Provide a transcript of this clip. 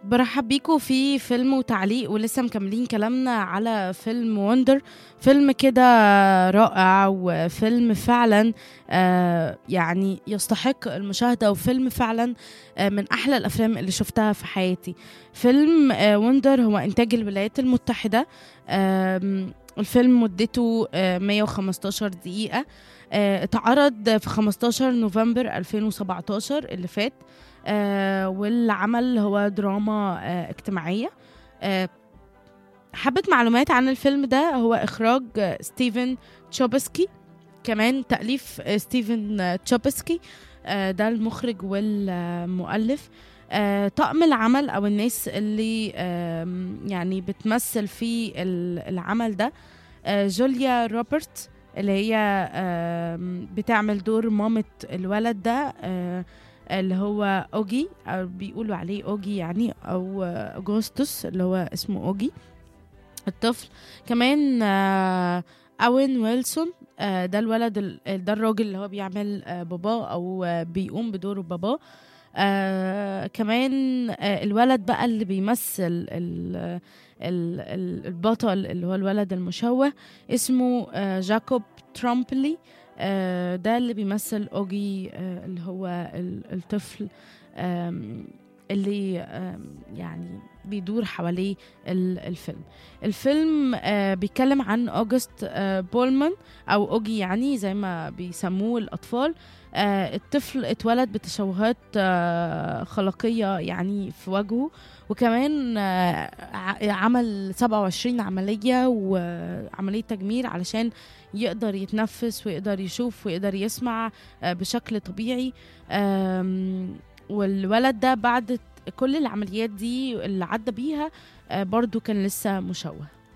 برحب بيكم في فيلم وتعليق ولسه مكملين كلامنا على فيلم وندر فيلم كده رائع وفيلم فعلا آه يعني يستحق المشاهدة وفيلم فعلا آه من أحلى الأفلام اللي شفتها في حياتي فيلم آه وندر هو إنتاج الولايات المتحدة آم، الفيلم مدته آه 115 دقيقة آه، اتعرض في 15 نوفمبر 2017 اللي فات آه والعمل هو دراما آه اجتماعية آه حبة معلومات عن الفيلم ده هو إخراج آه ستيفن تشوبسكي كمان تأليف آه ستيفن آه تشوبسكي آه ده المخرج والمؤلف آه طقم العمل أو الناس اللي آه يعني بتمثل في ال- العمل ده آه جوليا روبرت اللي هي آم، بتعمل دور مامة الولد ده آه، اللي هو اوجي او بيقولوا عليه اوجي يعني او آه، اغسطس اللي هو اسمه اوجي الطفل كمان آه، اوين ويلسون آه، ده الولد ال- ده الراجل اللي هو بيعمل آه، باباه او آه، بيقوم بدور باباه آه كمان آه الولد بقى اللي بيمثل ال ال ال البطل اللي هو الولد المشوه اسمه آه جاكوب ترامبلي آه ده اللي بيمثل اوجي آه اللي هو ال- الطفل آم، اللي آم، يعني بيدور حواليه ال- الفيلم الفيلم آه بيتكلم عن اوجست آه بولمان او اوجي يعني زي ما بيسموه الاطفال آه الطفل اتولد بتشوهات آه خلقيه يعني في وجهه وكمان آه ع- عمل 27 عمليه وعمليه تجميل علشان يقدر يتنفس ويقدر يشوف ويقدر يسمع آه بشكل طبيعي آم، والولد ده بعد كل العمليات دي اللي عدى بيها آه برضو كان لسه مشوه